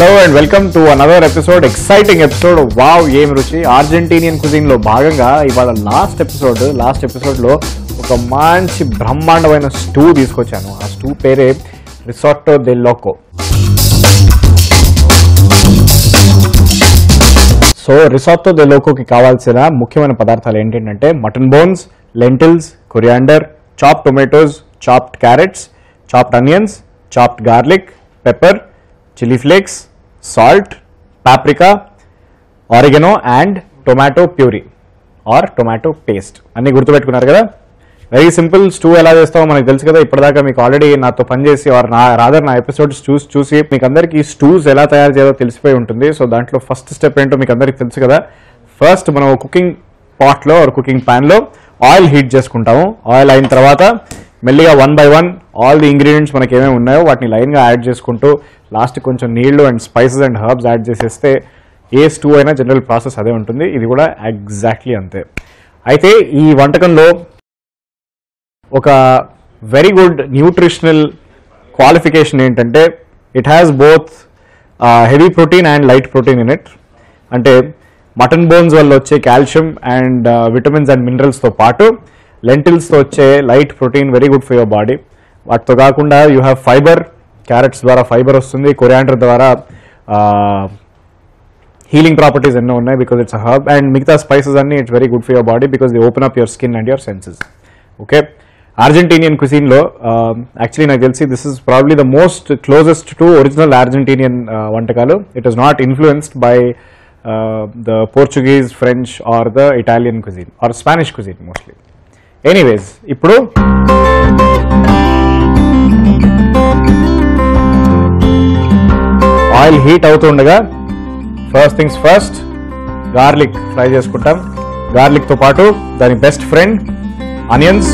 Hello and welcome to another episode exciting episode wow ఏం రుచి ఆర్జెంటీనియన్ cuisine లో భాగంగా ఇవాళ లాస్ట్ ఎపిసోడ్ లాస్ట్ ఎపిసోడ్ లో ఒక మంచి బ్రహ్మాండమైన స్టూ తీసుకొచ్చాను ఆ స్టూ పేరే రిసార్టో ది లోకో సో రిసార్టో ది లోకోకి కావాల్సిన ముఖ్యమైన పదార్థాలు ఏంటంటే mutton bones lentils coriander chop tomatoes chopped carrots chopped onions chopped garlic pepper chilli flakes salt paprika oregano and tomato puree or tomato paste అన్ని గుర్తుపెట్టుకున్నారు కదా వెరీ సింపుల్ స్టూ ఎలా చేస్తామో మనకు తెలుసు కదా ఇప్పటిదాకా మీకు ఆల్రెడీ నాతో పనిచేసి ఆర్ నా రాదర్ నా ఎపిసోడ్స్ చూసి చూసి మీకు అందరికీ స్టూస్ ఎలా తయారు చేయాలో తెలిసిపోయి ఉంటుంది సో దాంట్లో ఫస్ట్ స్టెప్ ఏంటో మీకు అందరికీ తెలుసు కదా ఫస్ట్ మనం కుకింగ్ పాట్లో ఆర్ కుకింగ్ ప్యాన్లో ఆయిల్ హీట్ చేసుకుంటాము ఆయిల్ అయిన తర్వాత మెల్లిగా one by one all the ingredients మనకి ఏమేమి ఉన్నాయో వాటిని లైన్గా యాడ్ చేసుకుంటూ లాస్ట్ కొంచెం నీళ్లు and spices and herbs add చేసేస్తే ఏ స్టూ అయినా జనరల్ ప్రాసెస్ అదే ఉంటుంది ఇది కూడా ఎగ్జాక్ట్లీ అంతే అయితే ఈ వంటకంలో ఒక వెరీ గుడ్ న్యూట్రిషనల్ క్వాలిఫికేషన్ ఏంటంటే it has both heavy protein and light protein in it అంటే మటన్ బోన్స్ వల్ల వచ్చే కాల్షియం అండ్ విటమిన్స్ అండ్ మినరల్స్తో పాటు లెంటిల్స్తో వచ్చే light protein very good for your body వాటితో కాకుండా యూ హ్యావ్ ఫైబర్ క్యారెట్స్ ద్వారా ఫైబర్ వస్తుంది కొరియాండర్ ద్వారా హీలింగ్ ప్రాపర్టీస్ ఎన్నో ఉన్నాయి బికాజ్ ఇట్స్ హర్బ్ అండ్ మిగతా స్పైసెస్ అన్ని it's very good for your body because the open up your skin and your senses okay Argentinian కుసీన్లో యాక్చువల్లీ నాకు తెలిసి this is probably the most closest to original Argentinian వంటకాలు it is not influenced by the Portuguese French or the Italian cuisine or Spanish cuisine mostly anyways ఇప్పుడు oil heat అవుతుండగా first things first garlic fry చేసుకుంటాం గార్లిక్తో పాటు దాని best friend onions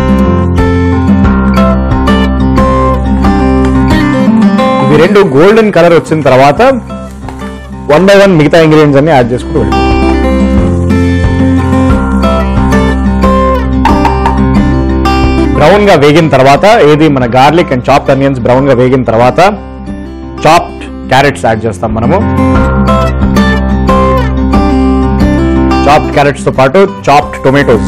ఇవి రెండు golden colour వచ్చిన తర్వాత వన్ బై వన్ మిగతా ఇంగ్రీడియంట్స్ అన్ని యాడ్ చేసుకుంటూ వెళ్ళిపోతాం బ్రౌన్ గా వేగిన తర్వాత ఏది మన garlic and chopped onions brown గా వేగిన తర్వాత చాప్డ్ క్యారెట్స్ యాడ్ చేస్తాం మనము చాప్డ్ క్యారెట్స్ తో పాటు చాప్డ్ టొమాటోస్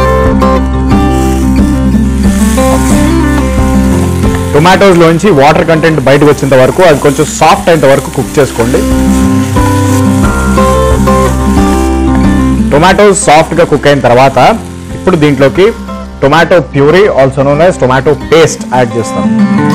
టొమాటోస్ లోంచి వాటర్ కంటెంట్ బయటకు వచ్చేంత వరకు అది కొంచెం సాఫ్ట్ అయ్యేంత వరకు కుక్ చేసుకోండి టొమాటోస్ సాఫ్ట్ గా కుక్ అయిన తర్వాత ఇప్పుడు దీంట్లోకి tomato puree also known as tomato paste add చేస్తాం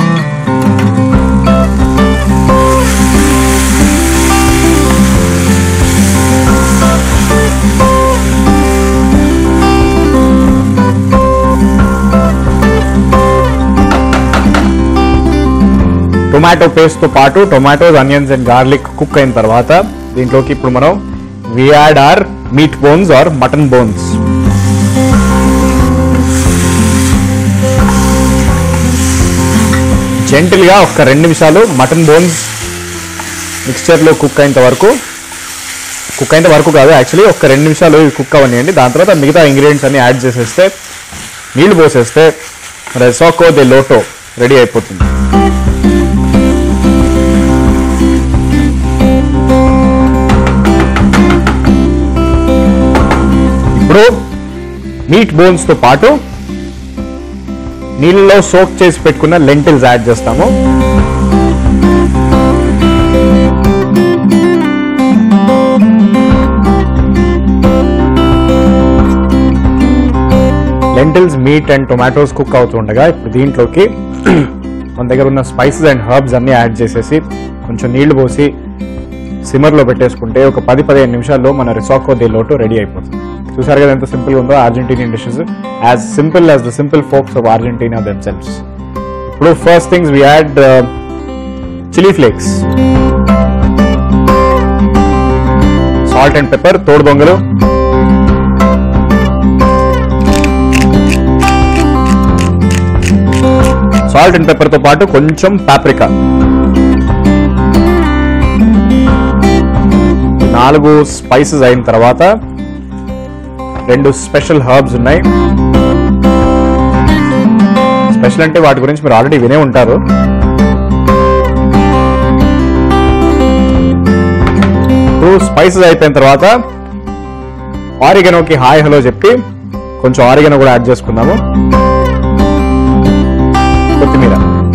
టొమాటో పేస్ట్ తో పాటు tomatoes onions and garlic cook అయిన తర్వాత దీంట్లోకి ఇప్పుడు మనం we add or meat bones or mutton bones gentle గా ఒక రెండు నిమిషాలు మటన్ బోన్స్ మిక్స్చర్ లో కుక్ అయినంత వరకు కుక్ అయినంత వరకు కాదు యాక్చువల్లీ ఒక రెండు నిమిషాలు ఇవి కుక్ అవ్వనియండి దాని తర్వాత మిగతా ఇంగ్రీడియంట్స్ అన్ని యాడ్ చేసేస్తే నీళ్లు పోసేస్తే రెసాకో ది లోటో రెడీ అయిపోతుంది ఇప్పుడు మీట్ బోన్స్ తో పాటు నీళ్ళలో సోక్ చేసి పెట్టుకున్న లెంటిల్స్ యాడ్ చేస్తాము lentils meat and tomatoes cook అవుతుండగా ఇప్పుడు దీంట్లోకి మన దగ్గర ఉన్న స్పైసెస్ అండ్ హర్బ్స్ అన్ని యాడ్ చేసేసి కొంచెం నీళ్లు పోసి సిమ్మర్లో పెట్టేసుకుంటే ఒక పది పదిహేను నిమిషాల్లో మన రిసాకో ది లోటు రెడీ అయిపోతుంది చూసారు కదా ఎంత సింపుల్గా ఉందో Argentinian dishes as simple as the simple folks of Argentina themselves ఇప్పుడు first things we add chilli flakes salt and pepper తోడు దొంగలు సాల్ట్ అండ్ పెప్పర్ తో పాటు కొంచెం పాప్రికా నాలుగు స్పైసెస్ అయిన తర్వాత రెండు స్పెషల్ హర్బ్స్ ఉన్నాయి స్పెషల్ అంటే వాటి గురించి మీరు ఆల్రెడీ వినే ఉంటారు ఇప్పుడు స్పైసెస్ అయిపోయిన తర్వాత ఆరిగనోకి హాయ్ హలో చెప్పి కొంచెం ఆరిగనో కూడా యాడ్ చేసుకుందాము కొత్తిమీర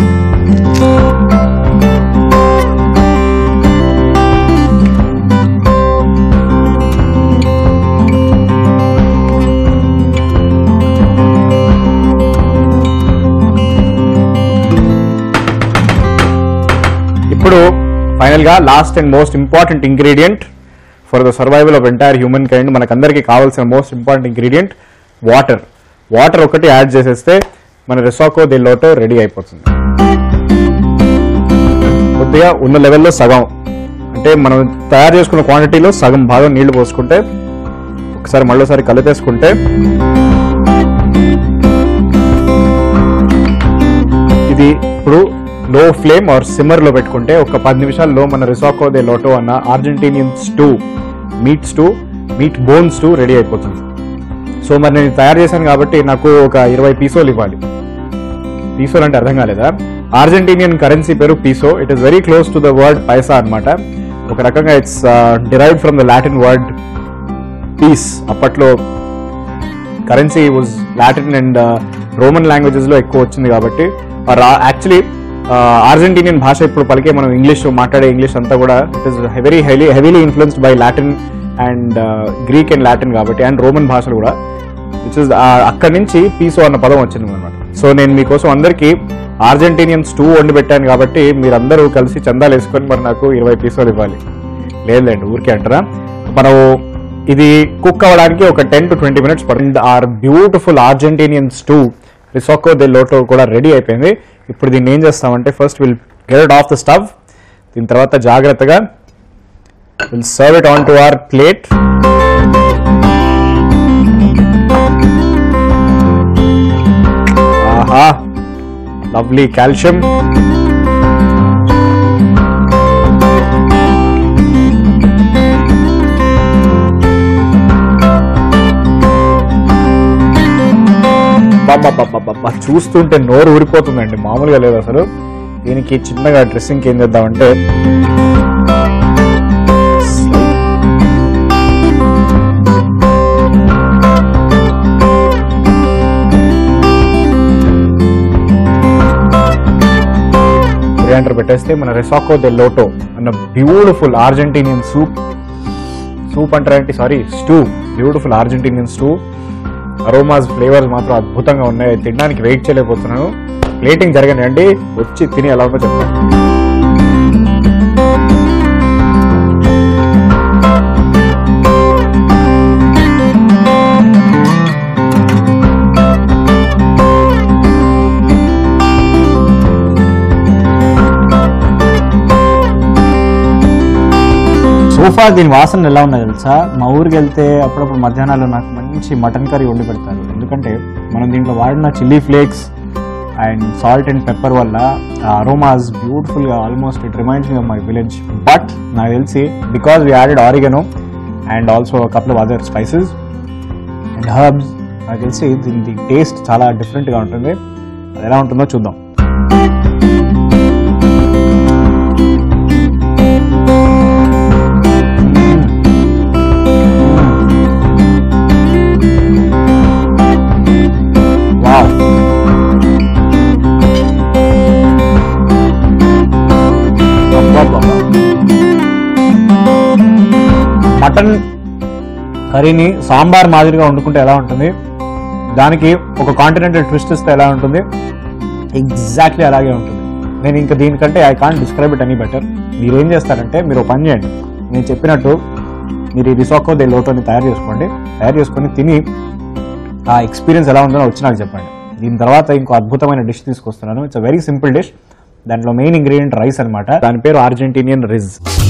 ఇప్పుడు ఫైనల్ గా last and most important ingredient for the survival of entire humankind మనకందరికి కావాల్సిన most important ingredient water water ఒకటి యాడ్ చేసేస్తే మన రిసాకో ది లోటో రెడీ అయిపోతుంది కొద్దిగా ఉన్న లెవెల్లో సగం అంటే మనం తయారు చేసుకున్న క్వాంటిటీలో సగం భాగం నీళ్లు పోసుకుంటే ఒకసారి మళ్ళీసారి కలిపేసుకుంటే ఇది ఇప్పుడు లో ఫ్లేమ్ ఆర్ సిమ్మర్ లో పెట్టుకుంటే ఒక పది నిమిషాల్లో మన రిసాకో దే లోటో అన్న Argentinian stew meat stew meat bone stew ready అయిపోతుంది సో మరి నేను తయారు చేశాను కాబట్టి నాకు ఒక ఇరవై పీసోలు ఇవ్వాలి పీసోలు అంటే అర్థం కాలేదా అర్జెంటీనియన్ కరెన్సీ పేరు peso it is very close to the word paisa అన్నమాట ఒక రకంగా it's derive from the Latin word piece అప్పట్లో currency was Latin and Roman languages లో ఎక్కువ వచ్చింది కాబట్టి యాక్చువల్లీ అర్జెంటీనియన్ భాష ఇప్పుడు పలికే మనం ఇంగ్లీష్ మాట్లాడే ఇంగ్లీష్ అంతా కూడా it is very heavy heavily influenced by Latin and Greek and Latin కాబట్టి అండ్ రోమన్ భాషలు కూడా విచ్ ఇస్ అక్కడి నుంచి పీసో అన్న పదం వచ్చింది అనమాట సో నేను మీకోసం అందరికీ అర్జెంటీనియన్ స్టూ వండి పెట్టాను కాబట్టి మీరందరూ కలిసి చందాలు వేసుకొని మరి నాకు ఇరవై పీసోలు ఇవ్వాలి లేదులేండి ఊరికే అంటారా మనం ఇది కుక్ అవ్వడానికి ఒక టెన్ టు ట్వంటీ మినిట్స్ పడుతుంది ఆర్ బ్యూటిఫుల్ అర్జెంటీనియన్ స్టూ రిసోకో ది లోటో కూడా రెడీ అయిపోయింది ఇప్పుడు దీన్ని ఏం చేస్తామంటే first will get off the stove దీని తర్వాత జాగ్రత్తగా will serve it on to our plate ఆహా లవ్లీ కాల్షియం బాబా చూస్తుంటే నోరు ఊరిపోతుందండి మామూలుగా లేదు అసలు దీనికి చిన్నగా డ్రెస్సింగ్ ఏం చేద్దామంటే కొరియాండర్ పెట్టేస్తే మన రెసాకో దే లోటో అన్న బ్యూటిఫుల్ అర్జెంటీనియన్ సూప్ సూప్ అంటారేంటి sorry stew beautiful Argentinian stew aromas flavours మాత్రం అద్భుతంగా ఉన్నాయి తినడానికి వెయిట్ చేయలేకపోతున్నాను ప్లేటింగ్ జరగండి అండి వచ్చి తిని ఎలా ఉందో చెప్తాను సోఫా దీని వాసన ఎలా ఉన్నది తెలుసా మా ఊరికి వెళ్తే అప్పుడప్పుడు మధ్యాహ్నాలు నాకు మంచి మటన్ కర్రీ వండి పెడతారు ఎందుకంటే మనం దీంట్లో వాడిన chilli flakes and salt and pepper వల్ల అరోమాస్ బ్యూటిఫుల్గా almost it reminds me of my village but నాకు తెలిసి because we added oregano and also couple of other spices and herbs నాకు తెలిసి దీని టేస్ట్ చాలా డిఫరెంట్గా ఉంటుంది అది ఎలా ఉంటుందో చూద్దాం వావ్ మటన్ కర్రీని సాంబార్ మాదిరిగా వండుకుంటే ఎలా ఉంటుంది దానికి ఒక కాంటినెంటల్ ట్విస్ట్ ఇస్తే ఎలా ఉంటుంది ఎగ్జాక్ట్లీ అలాగే ఉంటుంది నేను ఇంకా దీనికంటే I can't describe it any better మీరు ఏం చేస్తారంటే మీరు ఒక పని చేయండి నేను చెప్పినట్టు మీరు ఈ రిసాకో దే లోటోని తయారు చేసుకోండి తయారు చేసుకొని తిని ఆ ఎక్స్పీరియన్స్ ఎలా ఉందో వచ్చి నాకు చెప్పండి దీని తర్వాత ఇంకో అద్భుతమైన డిష్ తీసుకొస్తున్నాను ఇట్స్ వెరీ సింపుల్ డిష్ దాంట్లో మెయిన్ ఇంగ్రీడియంట్ రైస్ అన్నమాట దాని పేరు అర్జెంటీనియన్ రిజ్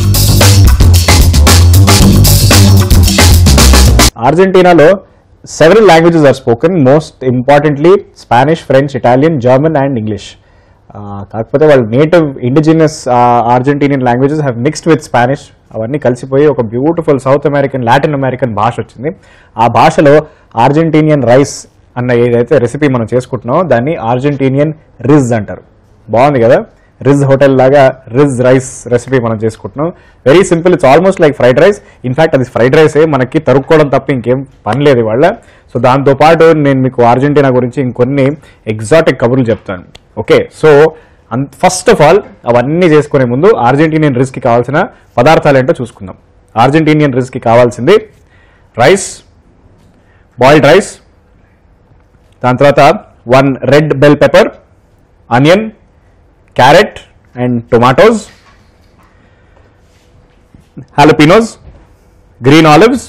అర్జెంటీనాలో several languages are spoken most importantly Spanish French Italian German and English కాకపోతే వాళ్ళు native indigenous Argentinian languages have mixed with Spanish అవన్నీ కలిసిపోయి ఒక beautiful South American Latin American భాష వచ్చింది ఆ భాషలో అర్జెంటీనియన్ రైస్ అన్న ఏదైతే రెసిపీ మనం చేసుకుంటున్నామో దాన్ని అర్జెంటీనియన్ రిజ్ అంటారు బాగుంది కదా రిజ్ హోటల్ లాగా రిజ్ రైస్ రెసిపీ మనం చేసుకుంటున్నాం very simple it's almost like fried rice in fact అది ఫ్రైడ్ రైసే మనకి తరుక్కోవడం తప్ప ఇంకేం పని లేదు ఇవాళ సో దాంతోపాటు నేను మీకు అర్జెంటీనా గురించి ఇంకొన్ని ఎగ్జాటిక్ కబుర్లు చెప్తాను okay so first of all అవన్నీ చేసుకునే ముందు అర్జెంటీనియన్ రిస్కి కావాల్సిన పదార్థాలు ఏంటో చూసుకుందాం అర్జెంటీనియన్ రిస్కి కావాల్సింది రైస్ బాయిల్డ్ రైస్ దాని తర్వాత one red bell pepper onion carrot and tomatoes jalapenos green olives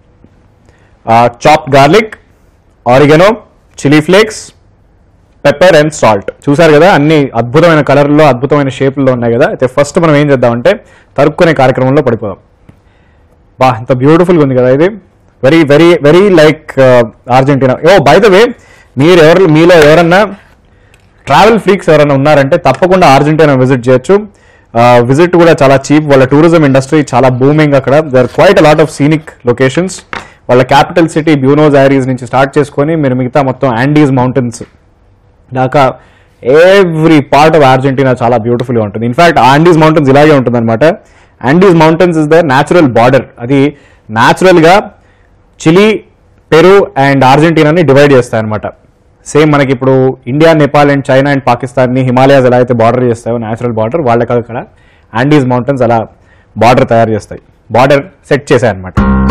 chop garlic oregano chilli flakes pepper and salt చూసారు కదా అన్ని అద్భుతమైన కలర్లో అద్భుతమైన షేపుల్లో ఉన్నాయి కదా అయితే ఫస్ట్ మనం ఏం చేద్దామంటే తరుక్కునే కార్యక్రమంలో పడిపోదాం బా ఎంత బ్యూటిఫుల్గా ఉంది కదా ఇది very very very like Argentina oh by the way మీరు ఎవరు మీలో ఎవరన్నా ట్రావెల్ ఫ్రీక్స్ ఎవరైనా ఉన్నారంటే తప్పకుండా అర్జెంటీనా విజిట్ చేయొచ్చు విజిట్ కూడా చాలా చీప్ వాళ్ళ టూరిజం ఇండస్ట్రీ చాలా బూమింగ్ అక్కడ there quite a lot of scenic locations వాళ్ళ క్యాపిటల్ సిటీ బ్యూనోస్ ఐరీస్ నుంచి స్టార్ట్ చేసుకొని మీరు మిగతా మొత్తం యాండీస్ మౌంటైన్స్ దాకా ఎవ్రీ పార్ట్ ఆఫ్ అర్జెంటీనా చాలా బ్యూటిఫుల్గా ఉంటుంది ఇన్ఫాక్ట్ ఆండీస్ మౌంటైన్స్ ఇలాగే ఉంటుంది అనమాట Andes mountains is the natural border అది న్యాచురల్గా చిలీ పెరు అండ్ అర్జెంటీనాని డివైడ్ చేస్తాయి అనమాట సేమ్ మనకి ఇప్పుడు India Nepal and China and పాకిస్తాన్ని హిమాలయాస్ ఎలా అయితే బార్డర్ చేస్తాయో న్యాచురల్ బార్డర్ వాళ్ళకి అక్కడ ఆండీస్ మౌంటైన్స్ అలా బార్డర్ తయారు చేస్తాయి బార్డర్ సెట్ చేశాయి అనమాట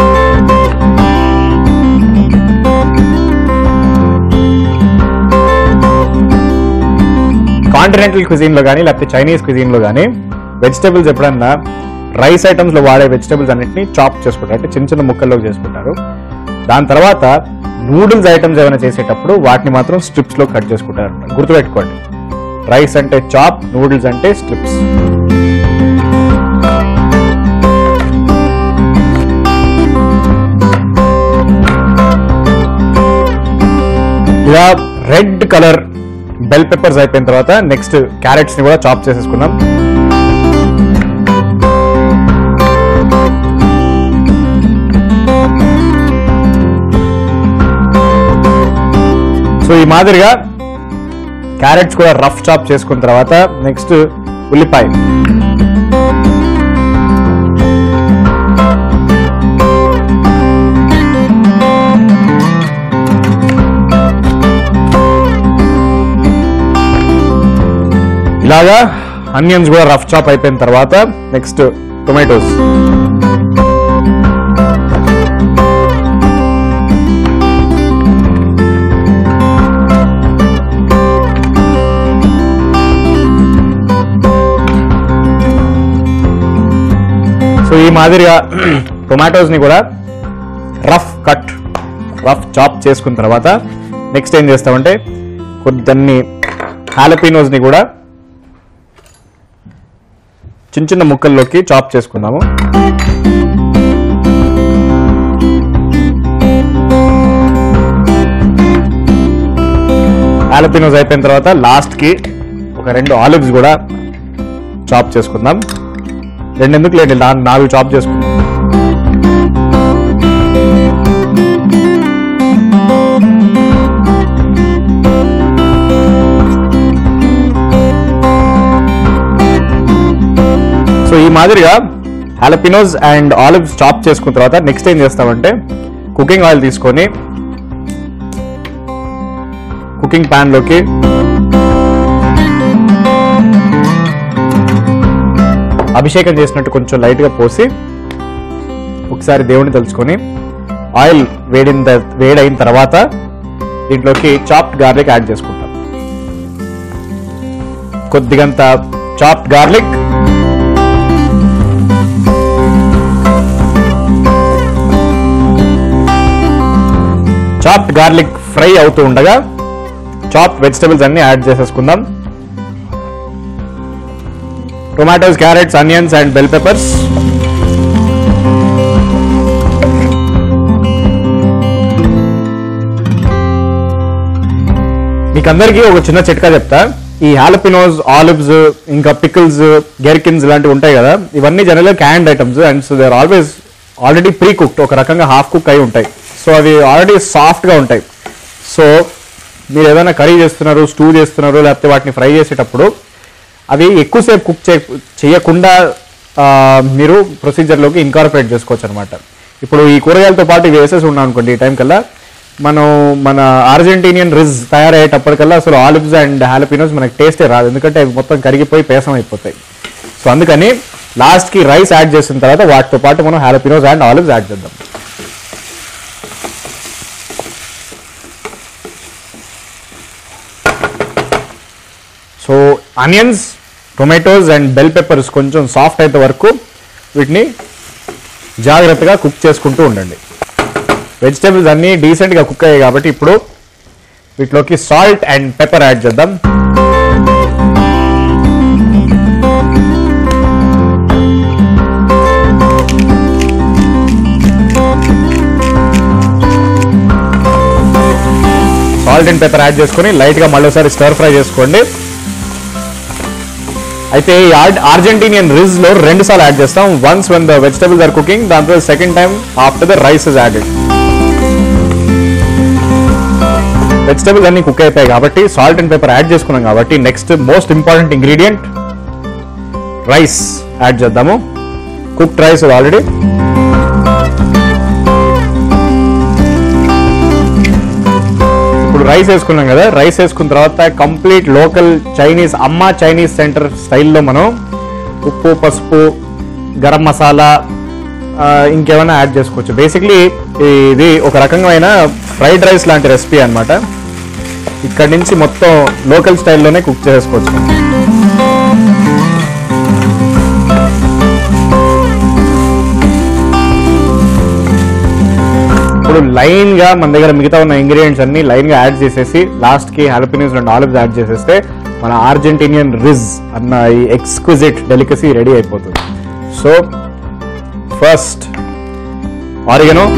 కాంటినెంటల్ క్విజీన్లో కానీ లేకపోతే చైనీస్ క్విజీన్లో కానీ వెజిటేబుల్స్ ఎప్పుడన్నా రైస్ ఐటమ్స్లో వాడే వెజిటేబుల్స్ అన్నింటినీ చాప్ చేసుకుంటారు అంటే చిన్న చిన్న ముక్కల్లో చేసుకుంటారు దాని తర్వాత నూడిల్స్ ఐటమ్స్ ఏమైనా చేసేటప్పుడు వాటిని మాత్రం స్ట్రిప్స్లో కట్ చేసుకుంటారు గుర్తుపెట్టుకోండి రైస్ అంటే చాప్ నూడిల్స్ అంటే స్ట్రిప్స్ ఇలా రెడ్ కలర్ బెల్ పెప్పర్స్ అయిపోయిన తర్వాత నెక్స్ట్ క్యారెట్స్ ని కూడా చాప్ చేసేసుకున్నాం సో ఈ మాదిరిగా క్యారెట్స్ కూడా రఫ్ చాప్ చేసుకున్న తర్వాత నెక్స్ట్ ఉల్లిపాయ ఇలాగా అనియన్స్ కూడా రఫ్ చాప్ అయిపోయిన తర్వాత నెక్స్ట్ టొమాటోస్ సో ఈ మాదిరిగా టొమాటోస్ ని కూడా రఫ్ కట్ రఫ్ చాప్ చేసుకున్న తర్వాత నెక్స్ట్ ఏం చేస్తామంటే కొద్దని హాలపీనోస్ ని కూడా చిన్న చిన్న ముక్కల్లోకి చాప్ చేసుకుందాము ఆలపినోస్ అయిపోయిన తర్వాత లాస్ట్ కి ఒక రెండు ఆలివ్స్ కూడా చాప్ చేసుకుందాం రెండు ఎందుకు లేండి నా- నాలుగు చాప్ చేసుకుందాం సో ఈ మాదిరిగా హాలపినోస్ అండ్ ఆలివ్స్ చాప్ చేసుకున్న తర్వాత నెక్స్ట్ ఏం చేస్తామంటే కుకింగ్ ఆయిల్ తీసుకొని కుకింగ్ ప్యాన్ లోకి అభిషేకం చేసినట్టు కొంచెం లైట్ గా పోసి ఒకసారి దేవుడిని తలుచుకొని ఆయిల్ వేడిన త- వేడైన తర్వాత దీంట్లోకి చాప్డ్ గార్లిక్ యాడ్ చేసుకుంటాం కొద్దిగంత chopped garlic chopped garlic fry అవుతూ ఉండగా చాప్డ్ వెజిటబుల్స్ అన్ని యాడ్ చేసేసుకుందాం tomatoes carrots onions and bell peppers మీకు అందరికీ ఒక చిన్న చిట్కా చెప్తా ఈ హాలపినోస్ ఆలివ్స్ ఇంకా పికిల్స్ గెరికిన్స్ ఇలాంటివి ఉంటాయి కదా ఇవన్నీ జనరల్గా canned items and so they are always already precooked ఒక రకంగా హాఫ్ కుక్ అయి ఉంటాయి సో అవి ఆల్రెడీ సాఫ్ట్గా ఉంటాయి సో మీరు ఏదైనా కర్రీ చేస్తున్నారు స్టూ చేస్తున్నారు లేకపోతే వాటిని ఫ్రై చేసేటప్పుడు అవి ఎక్కువసేపు కుక్ చే చేయకుండా ఆ, మీరు ప్రొసీజర్లోకి ఇన్కార్పొరేట్ చేసుకోవచ్చు అనమాట ఇప్పుడు ఈ కూరగాయలతో పాటు ఇవి వేసేసి ఉన్నాం అనుకోండి ఈ టైం కల్లా మనం మన అర్జెంటీనియన్ రిజ్ తయారయ్యేటప్పటికల్లా అసలు ఆలివ్స్ అండ్ హాలపినోస్ మనకి టేస్టే రాదు ఎందుకంటే అవి మొత్తం కరిగిపోయి పేసం అయిపోతాయి సో అందుకని లాస్ట్కి రైస్ యాడ్ చేసిన తర్వాత వాటితో పాటు మనం హాలపినోస్ అండ్ ఆలివ్స్ యాడ్ చేద్దాం so onions tomatoes and bell peppers కొంచెం సాఫ్ట్ అయితే వరకు వీటిని జాగ్రత్తగా కుక్ చేసుకుంటూ ఉండండి వెజిటేబుల్స్ అన్నీ డీసెంట్గా కుక్ అయ్యాయి కాబట్టి ఇప్పుడు వీటిలోకి సాల్ట్ అండ్ పెప్పర్ యాడ్ చేద్దాం సాల్ట్ అండ్ పెప్పర్ యాడ్ చేసుకొని లైట్గా మళ్ళీసారి స్టర్ ఫ్రై చేసుకోండి అయితే ఈ ఆర్- అర్జెంటీనియన్ రిజ్ లో రెండు సార్లు యాడ్ చేస్తాం once when the vegetables are cooking దాని తర్వాత second time after the rice is added vegetables అన్ని కుక్ అయిపోయాయి కాబట్టి సాల్ట్ అండ్ పెప్పర్ యాడ్ చేసుకున్నాం కాబట్టి next most important ingredient rice add చేద్దాము కుక్డ్ రైస్ ఆల్రెడీ ఇప్పుడు రైస్ వేసుకున్నాం కదా రైస్ వేసుకున్న తర్వాత కంప్లీట్ లోకల్ చైనీస్ అమ్మ చైనీస్ సెంటర్ స్టైల్లో మనం ఉప్పు పసుపు గరం మసాలా ఆ, ఇంకేమైనా యాడ్ చేసుకోవచ్చు బేసిక్లీ ఇది ఒక రకమైన ఫ్రైడ్ రైస్ లాంటి రెసిపీ అన్నమాట ఇక్కడ నుంచి మొత్తం లోకల్ స్టైల్లోనే కుక్ చేసుకోవచ్చు ఇప్పుడు లైన్ గా మన దగ్గర మిగతా ఉన్న ఇంగ్రీడియంట్స్ అన్ని లైన్ గా యాడ్ చేసేసి లాస్ట్ కి హాలపినోస్ రెండు ఆలివ్స్ యాడ్ చేసేస్తే మన అర్జెంటీనియన్ రిజ్ అన్న ఈ ఎక్స్క్విజిట్ డెలికసీ రెడీ అయిపోతుంది so first oregano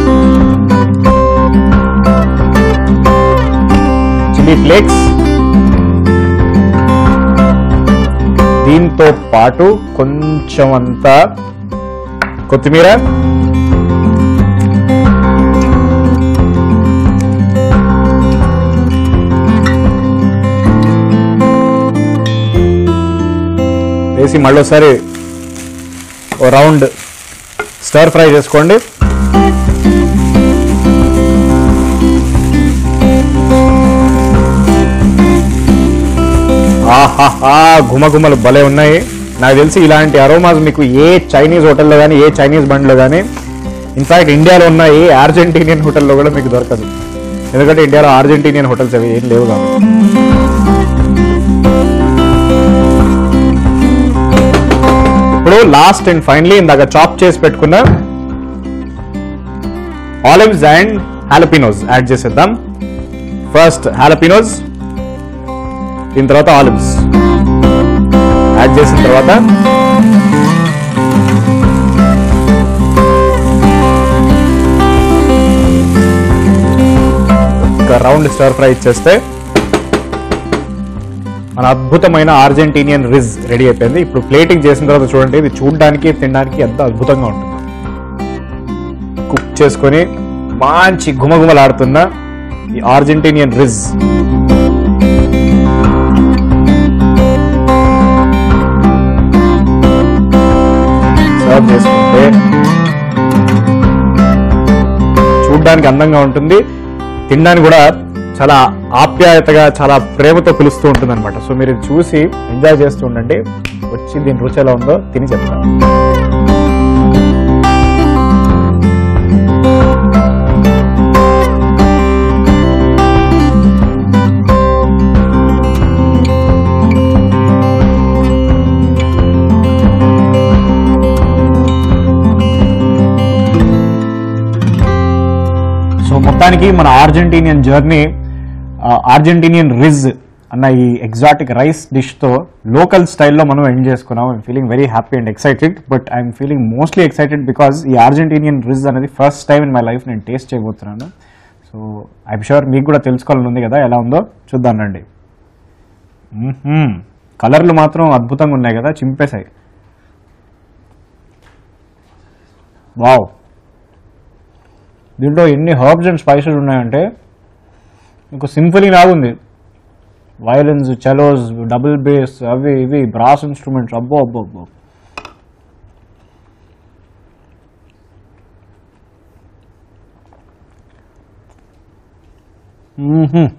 chilli flakes దీంతో పాటు కొంచెం అంతా కొత్తిమీర వేసి మళ్ళీసారి ఓ రౌండ్ స్టర్ ఫ్రై చేసుకోండి ఆహాహా గుమగుమలు భలే ఉన్నాయి నాకు తెలిసి ఇలాంటి అరోమాస్ మీకు ఏ చైనీస్ హోటల్లో కానీ ఏ చైనీస్ బండ్లో కానీ ఇన్ఫాక్ట్ ఇండియాలో ఉన్న ఏ అర్జెంటీనియన్ హోటల్లో కూడా మీకు దొరకదు ఎందుకంటే ఇండియాలో అర్జెంటీనియన్ హోటల్స్ అవి ఏం లేవు కాబట్టి ఇప్పుడు లాస్ట్ అండ్ ఫైనలీ ఇందాక చాప్ చేసి పెట్టుకున్న ఆలివ్స్ అండ్ హాలపినోస్ యాడ్ చేసేద్దాం ఫస్ట్ హాలపినోస్ దీని తర్వాత ఆలివ్స్ యాడ్ చేసిన తర్వాత ఒక రౌండ్ స్టర్ ఫ్రై ఇచ్చేస్తే మన అద్భుతమైన అర్జెంటీనియన్ రిజ్ రెడీ అయిపోయింది ఇప్పుడు ప్లేటింగ్ చేసిన తర్వాత చూడండి ఇది చూడడానికి తినడానికి ఎంత అద్భుతంగా ఉంటుంది కుక్ చేసుకొని మంచి గుమగుమలాడుతున్న ఈ అర్జెంటీనియన్ రిజ్ సర్వ్ చేసుకుంటే చూడడానికి అందంగా ఉంటుంది తినడానికి కూడా చాలా ఆప్యాయతగా చాలా ప్రేమతో పిలుస్తూ ఉంటుంది అనమాట సో మీరు ఇది చూసి ఎంజాయ్ చేస్తూ ఉండండి వచ్చి దీని రుచి ఎలా ఉందో తిని చెప్తాను సో మొత్తానికి మన అర్జెంటీనియన్ జర్నీ అర్జెంటీనియన్ రిజ్ అన్న ఈ ఎగ్జాటిక్ రైస్ డిష్తో లోకల్ స్టైల్లో మనం ఎండ్ చేసుకున్నాం I'm feeling very happy and excited but I'm feeling mostly excited because ఈ అర్జెంటీనియన్ రిజ్ అనేది first time in my life నేను టేస్ట్ చేయబోతున్నాను సో ఐఎమ్ షూర్ మీకు కూడా తెలుసుకోవాలని ఉంది కదా ఎలా ఉందో చూద్దాం రండి కలర్లు మాత్రం అద్భుతంగా ఉన్నాయి కదా చింపేశాయి వావ్ దీంట్లో ఎన్ని హర్బ్స్ అండ్ స్పైసెస్ ఉన్నాయంటే మీకు సింఫనీ లాగుంది వయలిన్స్ చలోస్ డబుల్ బేస్ అవి ఇవి బ్రాస్ ఇన్స్ట్రుమెంట్స్ అబ్బో అబ్బో అబ్బో మ్మ్హ్మ్.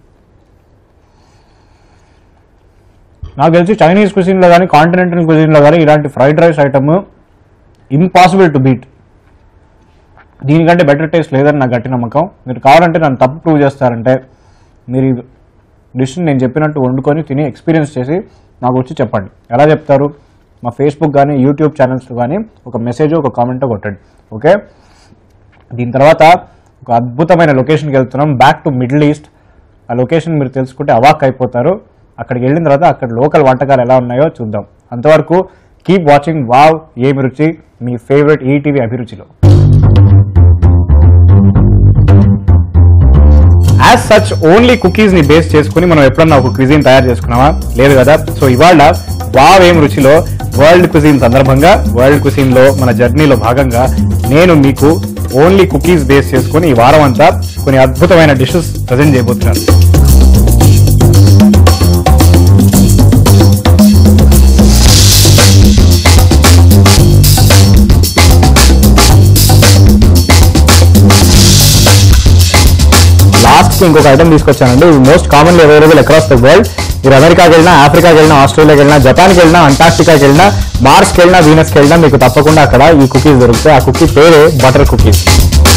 నాకు తెలిసి చైనీస్ కుజిన్లో కానీ కాంటినెంటల్ కుజిన్లో కానీ ఇలాంటి fried rice item impossible to beat దీనికంటే బెటర్ టేస్ట్ లేదని నా గట్టి నమ్మకం మీరు కావాలంటే నన్ను తప్పు ప్రూవ్ చేస్తారంటే మీరు ఈ డిష్ని నేను చెప్పినట్టు వండుకొని తిని ఎక్స్పీరియన్స్ చేసి నాకు వచ్చి చెప్పండి ఎలా చెప్తారు మా ఫేస్బుక్ కానీ యూట్యూబ్ ఛానల్స్లో కానీ ఒక మెసేజ్ ఒక కామెంట్ కొట్టండి ఓకే దీని తర్వాత ఒక అద్భుతమైన లొకేషన్కి వెళ్తున్నాం బ్యాక్ టు మిడిల్ ఈస్ట్ ఆ లొకేషన్ మీరు తెలుసుకుంటే అవాక్ అయిపోతారు అక్కడికి వెళ్ళిన తర్వాత అక్కడ లోకల్ వంటకాలు ఎలా ఉన్నాయో చూద్దాం అంతవరకు కీప్ వాచింగ్ వావ్ ఏమి రుచి మీ ఫేవరెట్ ఈటీవీ అభిరుచిలో యాజ్ సచ్ ఓన్లీ కుకీస్ ని బేస్ చేసుకుని మనం ఎప్పుడన్నా ఒక క్విజిన్ తయారు చేసుకున్నామా లేదు కదా సో ఇవాళ వావ్ ఏం రుచిలో వరల్డ్ కుజిన్ సందర్భంగా వరల్డ్ కుజిన్ లో మన జర్నీలో భాగంగా నేను మీకు ఓన్లీ కుకీస్ బేస్ చేసుకుని ఈ వారం అంతా కొన్ని అద్భుతమైన డిషెస్ ప్రజెంట్ చేయబోతున్నాను లాస్ట్ ఇంకొక ఐటమ్ తీసుకొచ్చానండి ఇది most commonly available across the world మీరు అమెరికాకి వెళ్ళినా ఆఫ్రికాకి వెళ్ళినా ఆస్ట్రేలియాకి వెళ్ళినా జపాన్కి వెళ్ళినా అంటార్క్టికాకి వెళ్ళినా మార్స్కి వెళ్ళినా వీనస్కి వెళ్ళినా మీకు తప్పకుండా అక్కడ ఈ కుకీస్ దొరుకుతాయి ఆ కుకీ పేరే బటర్ కుకీస్